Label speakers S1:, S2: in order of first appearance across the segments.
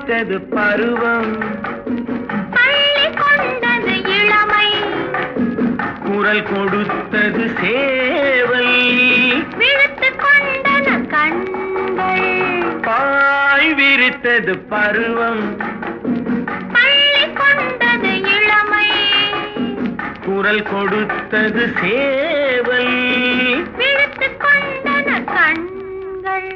S1: விரித்தது பருவம்
S2: பள்ளி கொண்டது இளமை
S1: குரல் கொடுத்தது சேவல்
S2: விழுத்து கொண்டன கண்கள்
S1: பாய் விரித்தது பருவம்
S2: பள்ளி கொண்டது இளமை
S1: குரல் கொடுத்தது சேவல்
S2: விழுத்து கொண்டன கண்கள்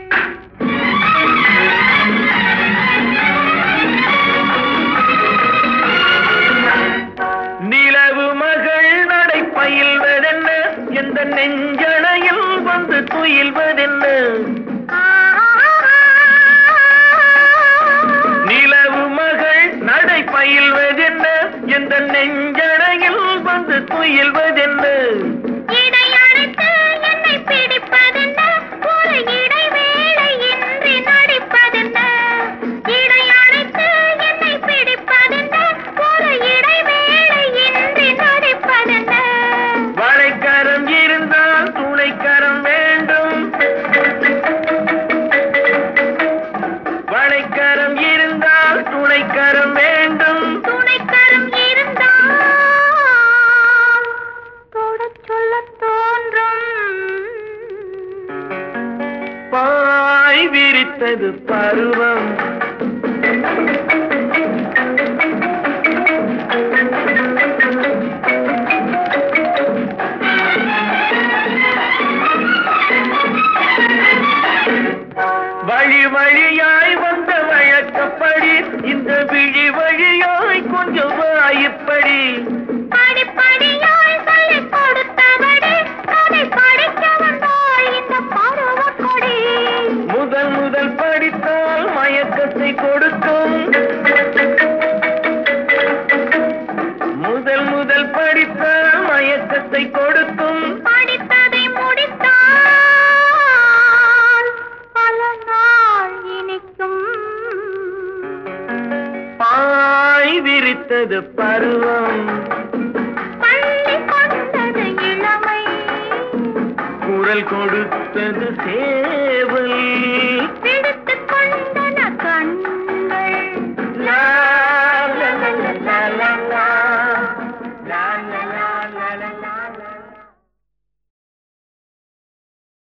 S1: நிலவு மகள் நடை பயில்வதென்ன எந்த நெஞ்சணையில் வந்து துயில்வதென்ன நிலவு மகள் நடை பயில்வதென்ன எந்த நெஞ்சணையில் வந்து துயில்வதென்ன
S2: இடை அணைத்து என்னை பிடிப்பதென்ன ஒரு இடைவேளை இன்றி நடிப்பதென்ன இடை அணைத்து என்னை பிடிப்பதென்ன ஒரு இடைவேளை இன்றி நடிப்பதென்ன
S1: வளைக்கரம் இருந்தால் துணைக்கரம் வேண்டும் வளைக்கரம் இருந்தால் துணைக்கரம் வேண்டும்
S2: துணைக்கரம் இருந்தால் தொடச் சொல்லத் தோன்றும்
S1: பாய் விரித்தது பருவம் வழி வழியாய் வந்த வழக்கப்படி இந்த விழி வழியாய் கொஞ்சம் வாய்ப்படி
S2: படிப்படியாய் சொல்லிக் கொடுத்தபடி கதை படிக்க வந்தாள் இந்த பருவக் கொடி
S1: முதல் முதல் படித்தால் மயக்கத்தை கொடுக்கும் முதல் முதல் படித்தால் மயக்கத்தை கொடுக்கும்
S2: படித்ததை முடித்தால் பல நாள் இனிக்கும்
S1: பாய் விரித்தது பருவம்
S2: பள்ளி கொண்டது இளமை
S1: குரல் கொடுத்தது சேவல்